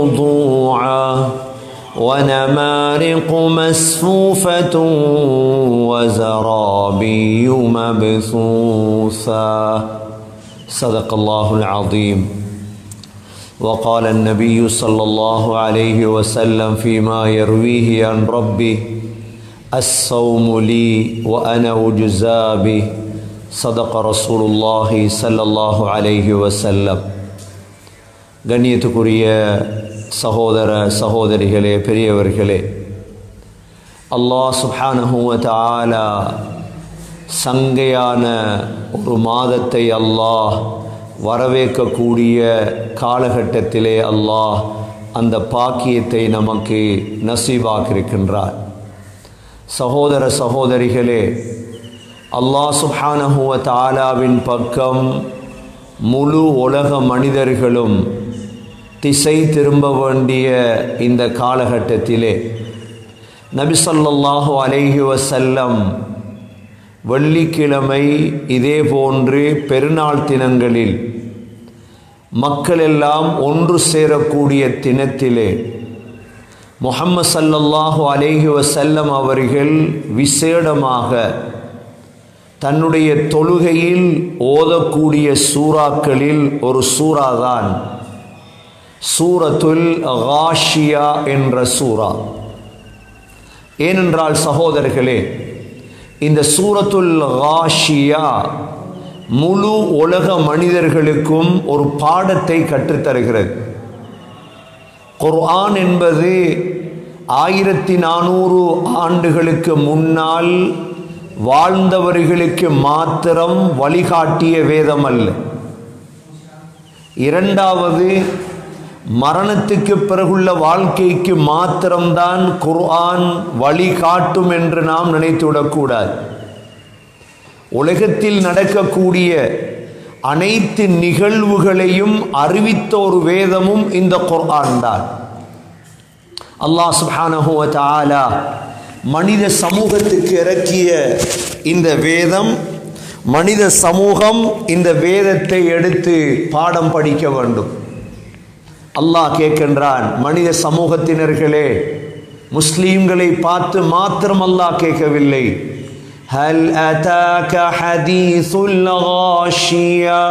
موضوعا ونمارق مسفوفة وزرابي مبثوثا صدق الله العظيم وقال النبي صلى الله عليه وسلم فيما يرويه عن ربه الصوم لي وأنا أجزى به صدق رسول الله صلى الله عليه وسلم கண்ணியத்துக்குரிய சகோதர சகோதரிகளே பெரியவர்களே அல்லாஹ் சுப்ஹானஹுவ தஆலா சங்கையான ஒரு மாதத்தை அல்லாஹ் வரவேற்கக்கூடிய காலகட்டத்திலே அல்லாஹ் அந்த பாக்கியத்தை நமக்கு நசீபாக்கியிருக்கின்றார் சகோதர சகோதரிகளே அல்லாஹ் சுப்ஹானஹுவ தாலாவின் பக்கம் முழு உலக மனிதர்களும் திசை திரும்ப வேண்டிய இந்த காலகட்டத்திலே நபி ஸல்லல்லாஹு அலைஹி வஸல்லம் வெள்ளிக்கிழமை இதே போன்று பெருநாள் தினங்களில் மக்கள் எல்லாம் ஒன்று சேரக்கூடிய தினத்திலே முஹம்மது ஸல்லல்லாஹு அலைஹி வஸல்லம் அவர்கள் விசேடமாக தன்னுடைய தொழுகையில் ஓதக்கூடிய சூறாக்களில் ஒரு சூறாதான் சூரத்துல் காஷியா என்ற சூரா ஏனென்றால் சகோதரர்களே இந்த சூரத்துல் காஷியா முழு உலக மனிதர்களுக்கும் ஒரு பாடத்தை கற்றுத்தருகிறது குர்ஆன் என்பது ஆயிரத்தி நானூறு ஆண்டுகளுக்கு முன்னால் வாழ்ந்தவர்களுக்கு மாத்திரம் வழிகாட்டிய வேதம் அல்ல இரண்டாவது மரணத்துக்கு பிறகுள்ள வாழ்க்கைக்கு மாத்திரம்தான் குர்ஆன் வழிகாட்டும் என்று நாம் நினைத்துவிடக்கூடாது உலகத்தில் நடக்கக்கூடிய அனைத்து நிகழ்வுகளையும் அறிவித்த ஒரு வேதமும் இந்த குர்ஆன் தான் அல்லாஹ் சுப்ஹானஹு வ தஆலா மனித சமூகத்துக்கு இறக்கிய இந்த வேதம் மனித சமூகம் இந்த வேதத்தை எடுத்து பாடம் படிக்க வேண்டும் அல்லாஹ் கேட்கின்றான் மனித சமூகத்தினர்களே முஸ்லீம்களை பார்த்து மாத்திரம் அல்லாஹ் கேட்கவில்லை ஹல் அதாக ஹதீசுல் காஷியா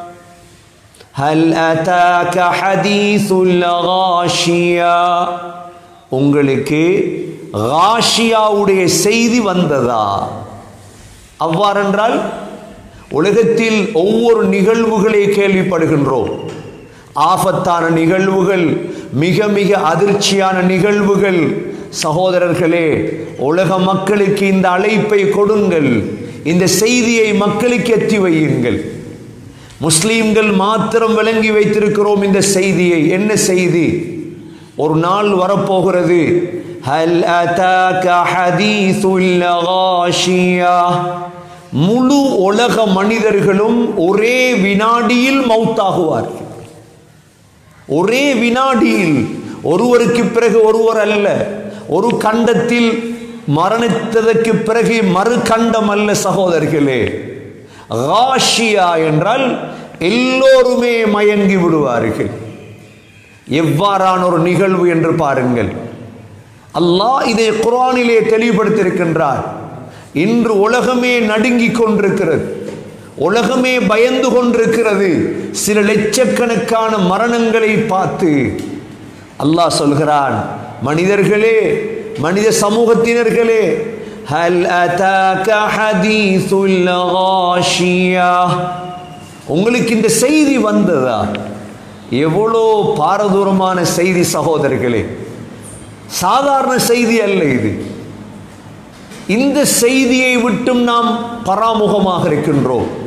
ஹல் அதாக ஹதீசுல் காஷியா உங்களுக்கு காஷியாவுடைய செய்தி வந்ததா அவ்வாறென்றால் உலகத்தில் ஒவ்வொரு நிகழ்வுகளை கேள்விப்படுகின்றோம் ஆபத்தான நிகழ்வுகள் மிக மிக அதிர்ச்சியான நிகழ்வுகள் சகோதரர்களே உலக மக்களுக்கு இந்த அழைப்பை கொடுங்கள் இந்த செய்தியை மக்களுக்கு எத்தி வையுங்கள் முஸ்லீம்கள் மாத்திரம் விளங்கி வைத்திருக்கிறோம் இந்த செய்தியை என்ன செய்தி ஒரு நாள் வரப்போகிறது ஹல் அதாக ஹதீசுல் காஷியா முழு உலக மனிதர்களும் ஒரே வினாடியில் மௌத்தாகுவார்கள் ஒரே வினாடியில் ஒருவருக்கு பிறகு ஒருவர் அல்ல ஒரு கண்டத்தில் மரணித்ததற்கு பிறகு மறு கண்டம் அல்ல சகோதரர்களே காஷியா என்றால் எல்லோருமே மயங்கி விடுவார்கள் எவ்வாறான ஒரு நிகழ்வு என்று பாருங்கள் அல்லாஹ் இதை குரானிலே தெளிவுபடுத்தியிருக்கின்றார் இன்று உலகமே நடுங்கிக் கொண்டிருக்கிறது உலகமே பயந்து கொண்டிருக்கிறது சில லட்சக்கணக்கான மரணங்களை பார்த்து அல்லாஹ் சொல்கிறான் மனிதர்களே மனித சமூகத்தினர்களே ஹல் அதாக ஹதீசுல் காஷியா உங்களுக்கு இந்த செய்தி வந்ததா எவ்வளோ பாரதூரமான செய்தி சகோதரர்களே சாதாரண செய்தி அல்ல இது இந்த செய்தியை விட்டும் நாம் பராமுகமாக இருக்கின்றோம்